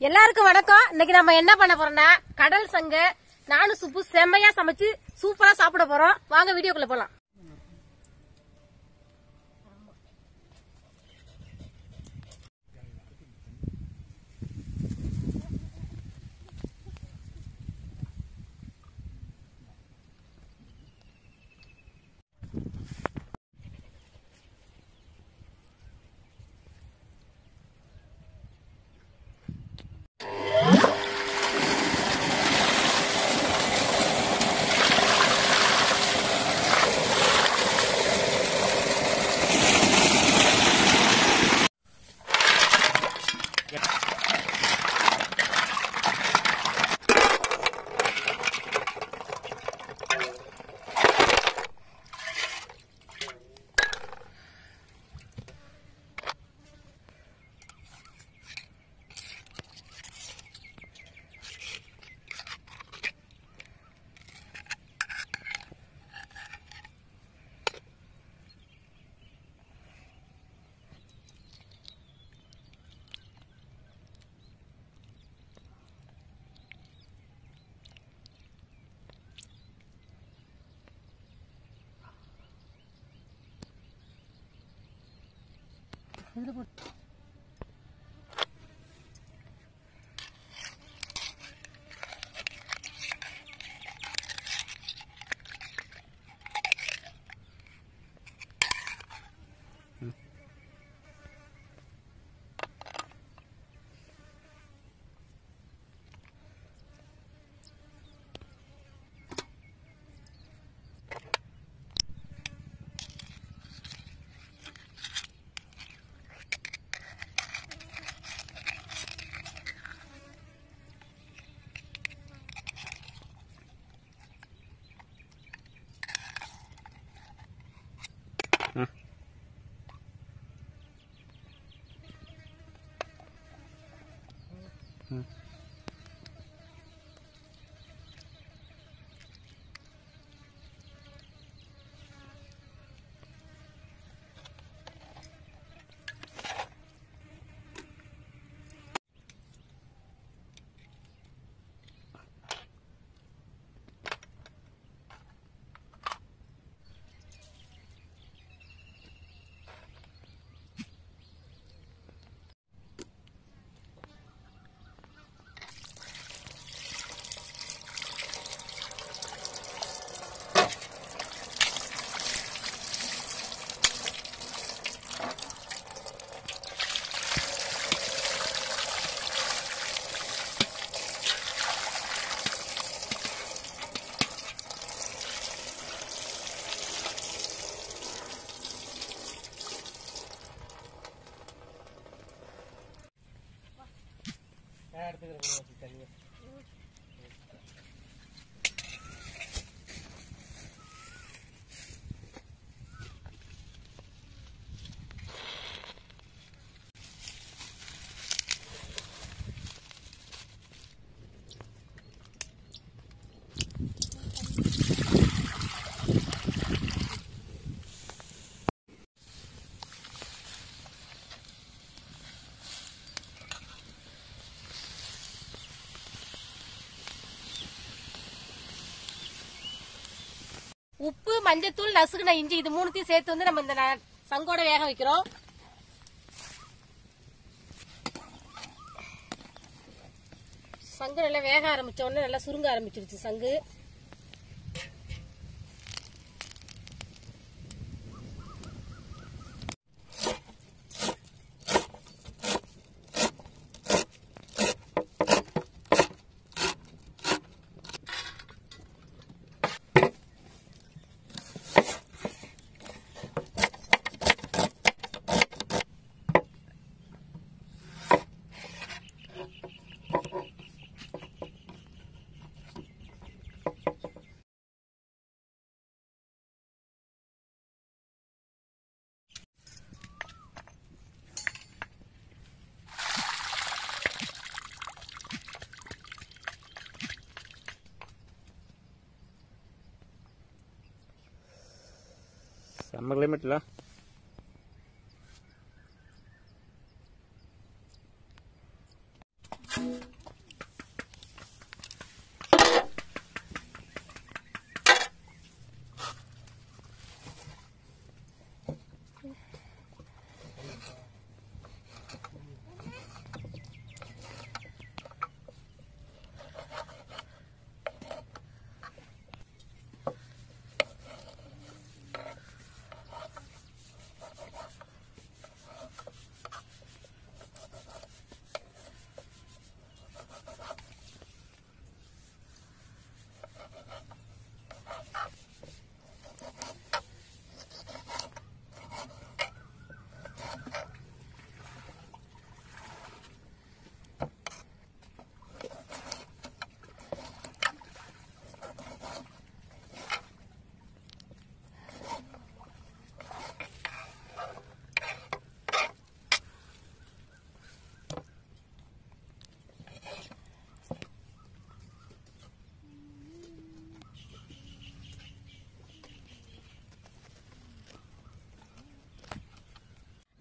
எல்லாருக்கும் வணக்கம் இன்னைக்கு நம்ம என்ன பண்ண போறோம்னா கடல் சங்க நானும் சுப்பு செம்மையா சமைச்சு சூப்பரா சாப்பிட போறோம் வாங்க வீடியோக்குள்ள போலாம் உப்பு மஞ்சத்தூள் நசுக்குன இஞ்சி இது மூணுத்தையும் சேர்த்து வந்து நம்ம இந்த ந- சங்கோட வேக வைக்கிறோம் சங்கு நல்லா வேக ஆரம்பிச்ச உடனே நல்லா சுருங்க ஆரம்பிச்சிருச்சு சங்கு செம்ம கிளைமேட்ல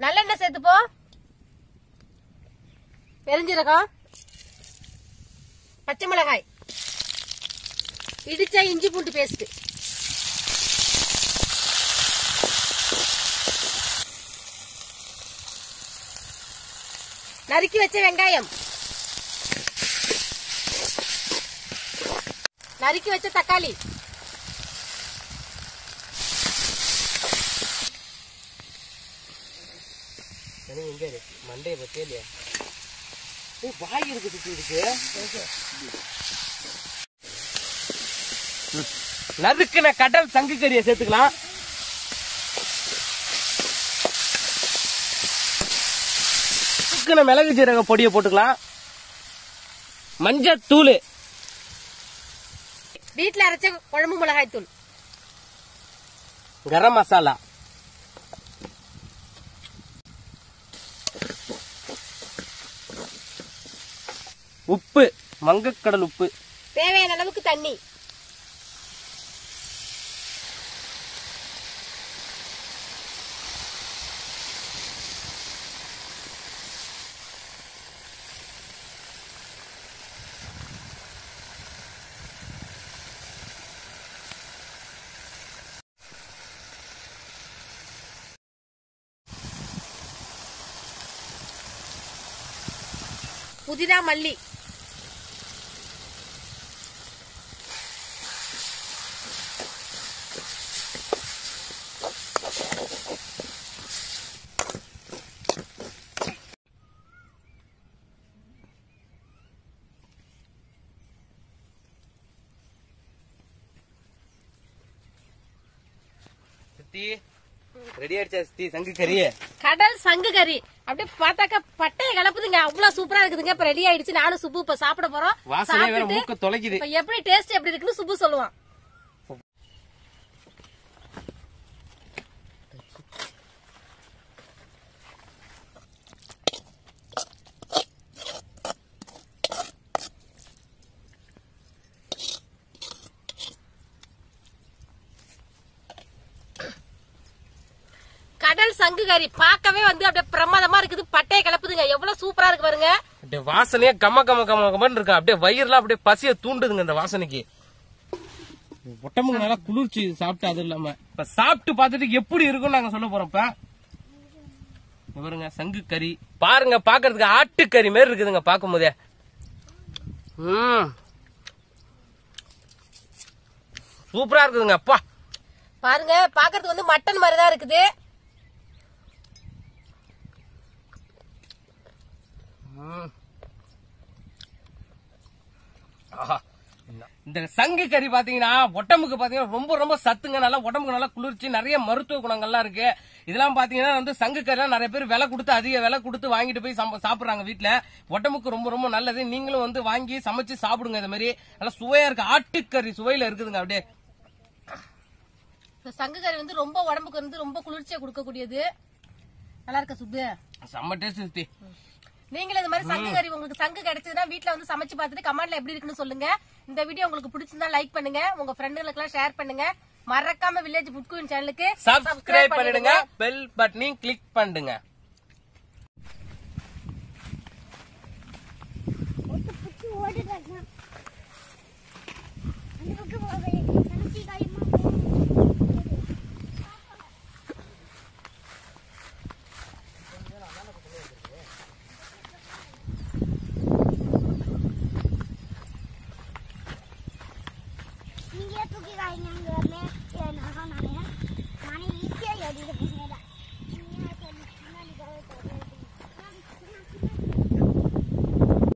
நல்லெண்ணெய் சேர்த்துப்போம் பெருஞ்சீரகம் பச்சை மிளகாய் இடிச்ச இஞ்சி பூண்டு பேஸ்ட் நறுக்கி வச்ச வெங்காயம் நறுக்கி வச்ச தக்காளி எங்க இருக்கு மண்டைய பத்தியே இல்லையா ஏய், வாய் இருக்கு சுத்தி இருக்கு நறுக்குன கடல் சங்கு கறியை சேர்த்துக்கலாம் நறுக்குன மிளகு ஜீரக பொடியை போட்டுக்கலாம் மஞ்சள் தூள் வீட்ல அரைச்ச குழம்பு மிளகாய் தூள் கரம் மசாலா உப்பு வங்கக்கடல் உப்பு தேவையான அளவுக்கு தண்ணி புதினா மல்லி சித்தி ரெடி ஆயிடுச்சா சித்தி சங்கு கறி கடல் சங்கு கறி அப்படியே பார்த்தாக்க பட்டைய கலப்புதுங்க அவ்வளவு சூப்பரா இருக்குதுங்க இப்ப ரெடி ஆயிடுச்சு நானும் சுப்பு இப்ப சாப்பிட போறோம் வாசனை வேற சாப்பிட்டுட்டு மூக்க தொலைக்குது இப்ப எப்படி டேஸ்ட் எப்படி இருக்குன்னு சுப்பு சொல்லுவான் கடல் சங்கு கறி பார்க்கவே வந்து அப்படியே பிரமாதமா இருக்குது பட்டைய கலப்புதுங்க எவ்வளவு சூப்பரா இருக்கு பாருங்க அப்படியே வாசனையே கம்ம கம்ம கம்ம கம்மன்னு இருக்கு அப்படியே வயிறுலாம் அப்படியே பசிய தூண்டுதுங்க இந்த வாசனைக்கு உடம்புக்கு நல்லா குளிர்ச்சி சாப்பிட்டு அது இல்லாம இப்ப சாப்பிட்டு பார்த்துட்டு எப்படி இருக்கும்னு நாங்க சொல்ல போறோம் இப்ப இங்க பாருங்க சங்கு கறி பாருங்க பாக்குறதுக்கு ஆட்டுக்கறி மாதிரி இருக்குதுங்க பார்க்கும் போதே ம் சூப்பரா இருக்குதுங்க அப்பா பாருங்க பாக்குறதுக்கு வந்து மட்டன் மாதிரி தான் இருக்குது ம். ஆஹா. இந்த சங்கு கறி பாத்தீங்கன்னா உடம்புக்கு பாத்தீங்கன்னா ரொம்ப ரொம்ப சத்துங்க நல்லா உடம்புக்கு நல்லா குளிர்ச்சி நிறைய மருத்துவ குணங்கள்லாம் இருக்கு இதெல்லாம் பாத்தீங்கன்னா வந்து சங்கு கறிலாம் நிறைய பேர் விலை கொடுத்து அதிக விலை கொடுத்து வாங்கிட்டு போய் சம்ப- சாப்பிடுறாங்க வீட்ல உடம்புக்கு ரொம்ப ரொம்ப நல்லது நீங்களும் வந்து வாங்கி சமைச்சு சாப்பிடுங்க இந்த மாதிரி நல்லா சுவையா இருக்கு ஆட்டுக்கறி சுவையில இருக்குதுங்க அப்படியே இந்த சங்கு கறி வந்து ரொம்ப உடம்புக்கு வந்து ரொம்ப குளிர்ச்சியை கொடுக்கக்கூடியது நல்லா இருக்க சுப்பு செம்ம டேஸ்ட் சுத்தி நீங்களும் இந்த மாதிரி சங்கு கறி உங்களுக்கு சங்கு கிடைச்சதுன்னா வீட்ல வந்து சமைச்சு பார்த்துட்டு கமெண்ட்ல எப்படி இருக்குன்னு சொல்லுங்க இந்த வீடியோ உங்களுக்கு பிடிச்சிருந்தா லைக் பண்ணுங்க உங்க ஃப்ரெண்டுங்களுக்கு எல்லாம் ஷேர் பண்ணுங்க மறக்காம வில்லேஜ் புட்குவின் சேனலுக்கு சப்ஸ்கிரைப் பண்ணிடுங்க பெல் பட்டனையும் கிளிக் பண்ணுங்க ஓடுறாங்க அந்த பக்கம் போக